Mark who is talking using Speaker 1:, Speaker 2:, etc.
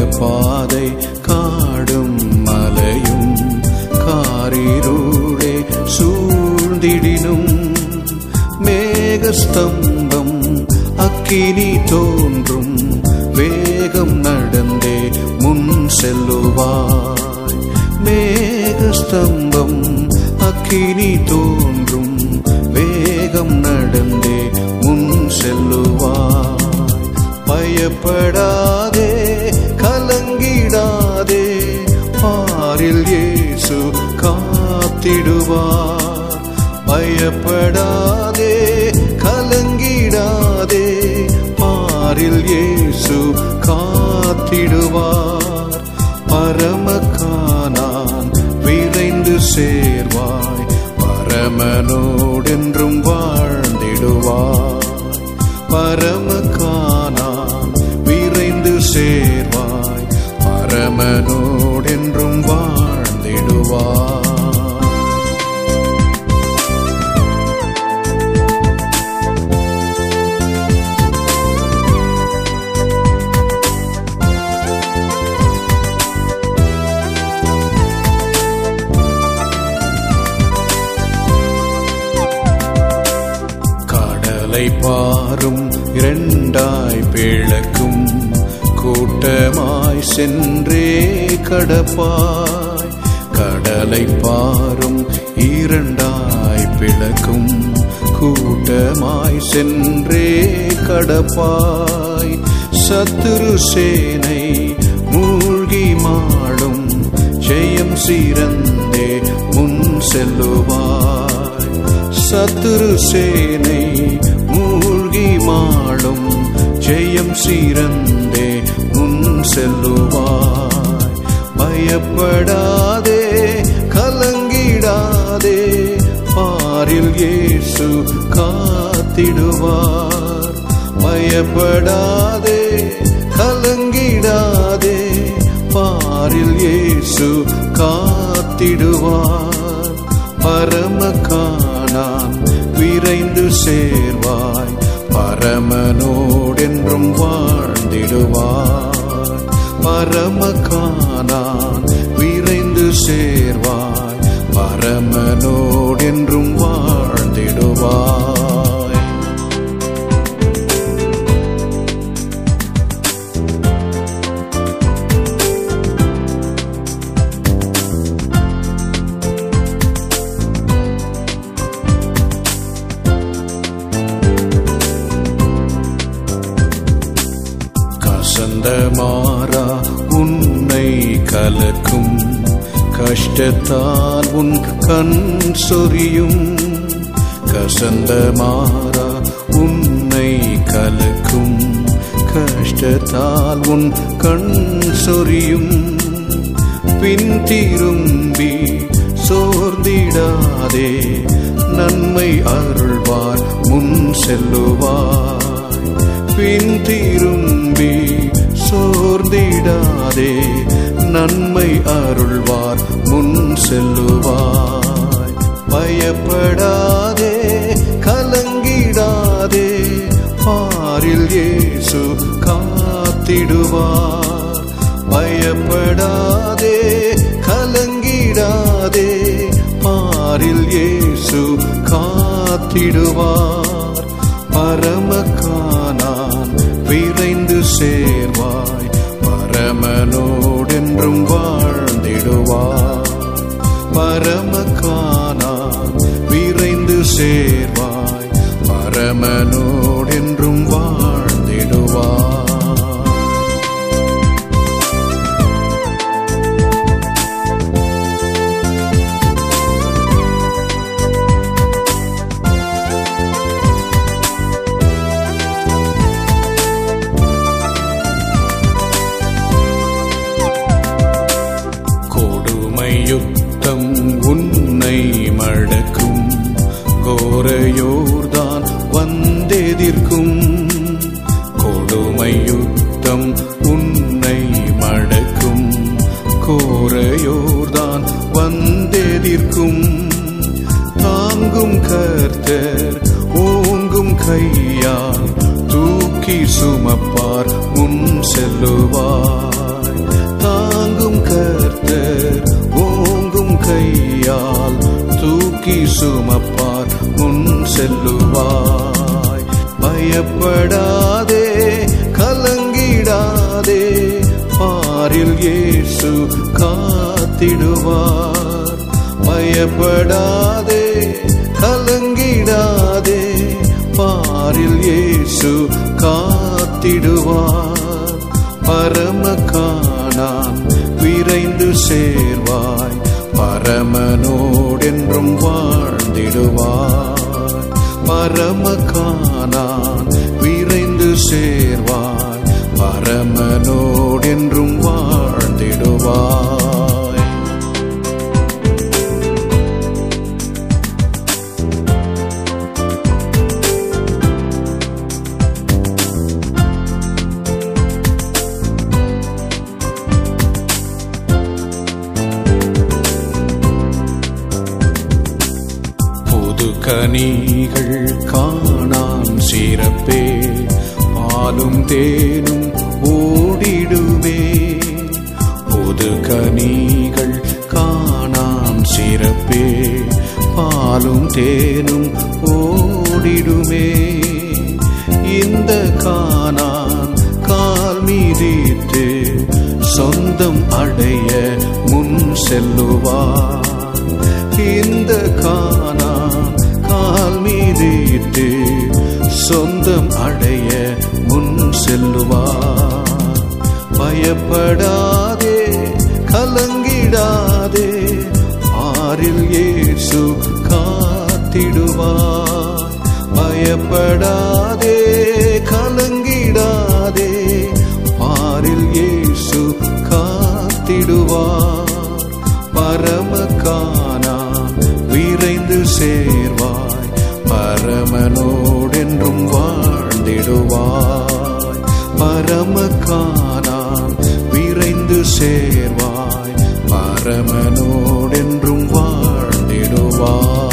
Speaker 1: பாதை காடும் மலையும் காரிருளே சூழ்ந்திடினும் மேகஸ்தம்பம் அக்கினி தோன்றும் வேகம் நடந்தே முன் செல்லுவாய் மேகஸ்தம்பம் அக்கினி தோன்றும் வேகம் நடந்தே முன் செல்லுவாய் பயப்படாதே கலங்கிடாதே பாரில் இயேசு காத்திடுவார் பயப்படாதே கலங்கிடாதே பாரில் இயேசு காத்திடுவார் பரமக்கானான் விரைந்து சேர்வாய் பரமனோடென்றும் வாழ்ந்திடுவார் பரமக்கானான் விரைந்து சேர்வாய் பரமனோடென்றும் வாழ்ந்திடுவார் கடலை பாரும் இரண்டாய் பிளக்கும் கூட்டமாய் சென்றே கடப்பாய் கடலை பாரும் இரண்டாய் பிளக்கும் கூட்டமாய் சென்றே கடப்பாய் சத்துரு சேனை மூழ்கி மாடும் ஜெயம் சீரந்தே முன் செல்லுவாய் சத்துரு சேனை மூழ்கி மாடும் ஜெயம் சீரந்தே முன் செல்லுவாய் பயப்படாதே கலங்கிடாதே பாரில் இயேசு காத்திடுவார் பயப்படாதே கலங்கிடாதே பாரில் இயேசு காத்திடுவார் பரமக்கானான் விரைந்து சேர்வாய் பரமனோடென்றும் வாழ்ந்திடுவாய் பரமக்கானான் விரைந்து சேர்வாய் பரமனோடென்றும் வாழ்ந்திடுவாய் கசந்த மாறா உன்னை கலக்கும் கஷ்டத்தால் உன் கண் சொரியும் கசந்த மாறா உன்னை கலக்கும் கஷ்டத்தால் உன் கண் சொரியும் பின் திரும்பி சோர்ந்திடாதே நன்மை அருள்வார் முன் செல்லுவாய் பின் திரும்பி சோர்ந்திடாதே நன்மை அருள்வார் முன் செல்லுவாய் பயப்படாதே கலங்கிடாதே பாரில் இயேசு காத்திடுவார் பயப்படாதே கலங்கிடாதே பாரில் இயேசு காத்திடுவார் பரமக்கானான் விரைந்து சேர்வாய் பரமனோடென்றும் வாழ்ந்திடுவார் பரமக்கானான் விரைந்து சேர்வாய் பரமனோடென்றும் வாழ்ந்திடுவார் கொடுமை யுத்தம் உன்னை மடக்கும் கோரையோர்தான் வந்தெதிர்க்கும் கொடுமை யுத்தம் உன்னை மடக்கும் கோரையோர்தான் வந்தெதிர்க்கும் தாங்கும் கர்த்தர் ஓங்கும் கையால் தூக்கி சுமப்பார் முன் செல்லுவாய் சுமப்பார் முன் செல்லுவாய் பயப்படாதே கலங்கிடாதே பாரில் இயேசு காத்திடுவார் பயப்படாதே கலங்கிடாதே பாரில் இயேசு காத்திடுவார் பரம காணான் விரைந்து சேர்வாய் பரமனோடென்றும் வாழ்ந்திடுவாய் பரம காணான் விரைந்து சேர்வாய் பரமனோடென்றும் வாழ்ந்திடுவாய் புது கனிகள் காணாம் சிறப்பே பாலும் தேனும் ஓடிடுமே புது கனிகள் காணாம் சிறப்பே பாலும் தேனும் ஓடிடுமே இந்த காணான் கால் மீதிட்டு சொந்தம் அடைய முன் செல்லுவார் இந்த காணா கால் மீதிட்டு சொந்தம் அடைய முன் செல்லுவார் பயப்படாதே கலங்கிடாதே ஆறில் இயேசு காத்திடுவார் பயப்படாதே கலங்கிடாதே பாரில் இயேசு காத்திடுவார் பரம காணான் விரைந்து சேர்வாய் பரமனோடென்றும் வாழ்ந்திடுவாய் பரம காணான் விரைந்து சேர்வாய் பரமனோடென்றும் வாழ்ந்திடுவாய்